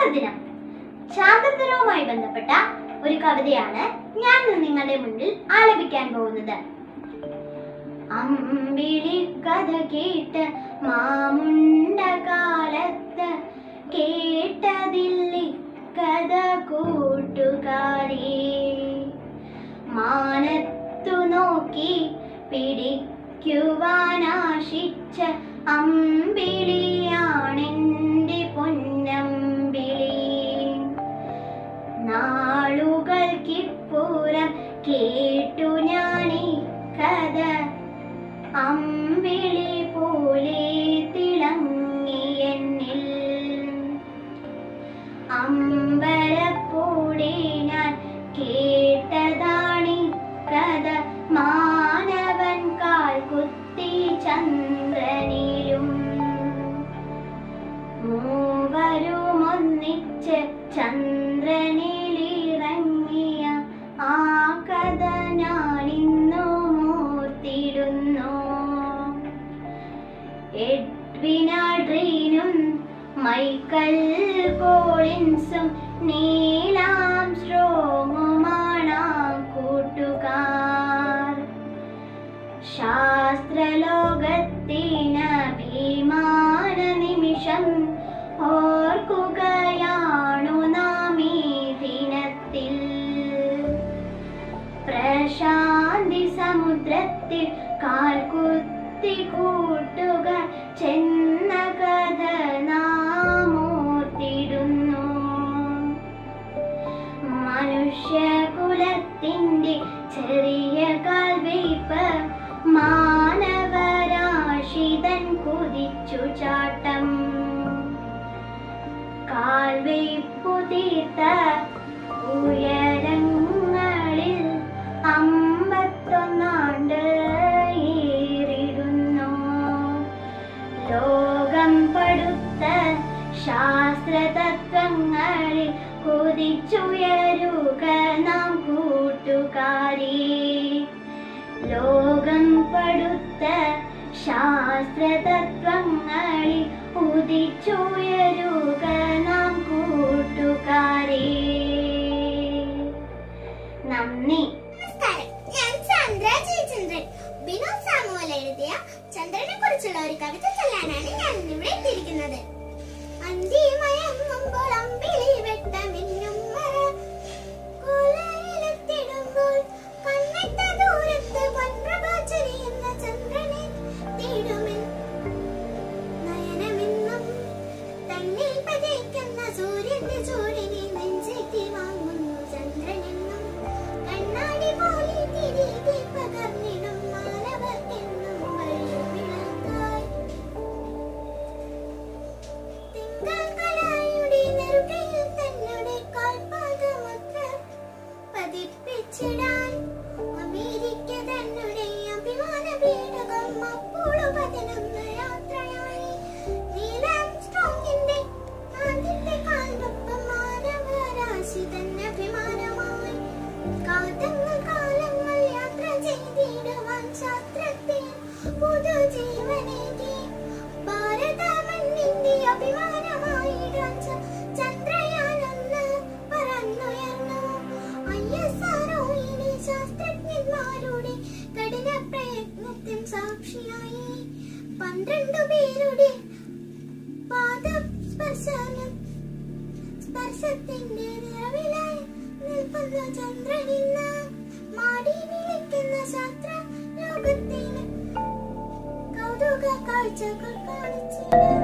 ശാന്തദിനം ശാന്തദിനവുമായി ബന്ധപ്പെട്ട ഒരു കവിതയാണ് ഞാൻ ഇന്ന് നിങ്ങളുടെ മുന്നിൽ ആലപിക്കാൻ പോകുന്നത് അമ്പിളി കഥ കേട്ട് മാമുണ്ട കാലത്ത് കേട്ടതില്ലി കഥ കൂട്ടുകാരി മാനത്തു നോക്കി പിടിക്കുവാനാശിച്ച അമ്പിളിയാണെന്റെ പൊന്നമ്പിളി നാളുകൾക്കിപ്പുറം കേട്ടു ഞാനീ കഥ അമ്പിളി പോലെ തിളങ്ങി എന്നിൽ അമ്പലപ്പോടെ ഞാൻ കേട്ടതാണി കഥ മാനവൻ കാൽ കുത്തി ചന്ദ്രനിലും മൂവരും ഒന്നിച്ച് ചന്ദ്രനിലിറങ്ങിയ ആ കഥ ഞാനിന്നു മൂർത്തിടുന്നു എഡ്വിനാഡ്രീനും മൈക്കൽ കോളിൻസും നീലാം സ്ട്രോങ്ങുമാണ് കൂട്ടുകാർ ശാസ്ത്രലോകത്തിന് അഭിമാന നിമിഷം ഓർക്കുകയാണു നാം ഈ ദിനത്തിൽ പ്രശാന്തി സമുദ്രത്തിൽ കാൽ കുത്തി കൂട്ടുക ചെന്ന കഥ നാം ഓർത്തിടുന്നു മനുഷ്യകുലത്തിന്റെ ചെറിയ കാൽവയ്പ് മാനവരാശിതൻ കുതിച്ചു ചാട്ടം കാൽവയ്പു തീർത്ത ഉയരങ്ങളിൽ അമ്പത്തൊന്നാണ്ട് ഏറിടുന്നു ലോകം പടുത്ത ശാസ്ത്രതത്വങ്ങളിൽ കുതിച്ചുയരുക നാം കൂട്ടുകാരി ലോകം പടുത്ത ശാസ്ത്രതത്വങ്ങളിൽ ഉദിച്ചുയരുക നാം കൂട്ടുകാരി നന്ദി നമസ്കാരം ഞാൻ ചന്ദ്ര ജയചന്ദ്രൻ ബിനോദ് സാമുവൽ എഴുതിയ ചന്ദ്രനെ കുറിച്ചുള്ള ഒരു കവിത ചൊല്ലാനാണ് ഞാൻ ഇവിടെ എത്തിയിരിക്കുന്നത് അന്തിമയങ്ങുമ്പോൾ അമ്പിളി വെട്ടമിന്നും മറ കോലായിലെത്തിടുമ്പോൾ കണ്ണെത്ത ദൂരത്ത് പൊൻപ്രഭ ചൊരിയുന്ന ചന്ദ്രനെ തേടുമെൻ നയനമെന്നും തന്നിൽ പതിക്കുന്ന സൂര്യന്റെ ചൂടിനെ നെഞ്ചേറ്റി വാങ്ങുന്നു ചന്ദ്രനെന്നും കണ്ണാടി പോലെ തിരികെ പകർന്നിടും മാനവർക്കെന്നും വഴിവിളക്കായി തിങ്കൾ നെറുകയിൽ തന്നെ കാൽപാദമുദ്ര പതിപ്പിച്ചിടാൻ അമേരിക്ക തന്നെ അഭിമാന പീഠകം അപ്പോളോ പതിനൊന്ന് യാത്രയായി നീലാം സ്ട്രോങ്ങിന്റെ ആദ്യത്തെ കാൽവെപ്പ് മാനവരാശി തന്നെ അഭിമാനമായി കാതങ്ങൾ കാലങ്ങൾ യാത്ര ചെയ്തിടുവാൻ ശാസ്ത്രത്തിൽ പുതുജീവനേകി ഭാരത മണ്ണിന്റെ അഭിമാനമായിടാൻ ച- ചന്ദ്രയാനൊന്ന് പറന്നുയർന്നു ഐഎസ്ആർഒയിലെ ശാസ്ത്രജ്ഞന്മാരുടെ കഠിന പ്രയത്നത്തിൻ സാക്ഷിയായി പന്ത്രണ്ടു പേരുടെ പാദസ്പർശനം സ്പർശത്തിന്റെ നിറവിലായി നിൽക്കുന്ന ചന്ദ്രനിന്ന് മാടി വിളിക്കുന്ന ശാസ്ത്ര ലോകത്തിന് കൗതുക കാഴ്ചകൾ കാണിച്ചിടാൻ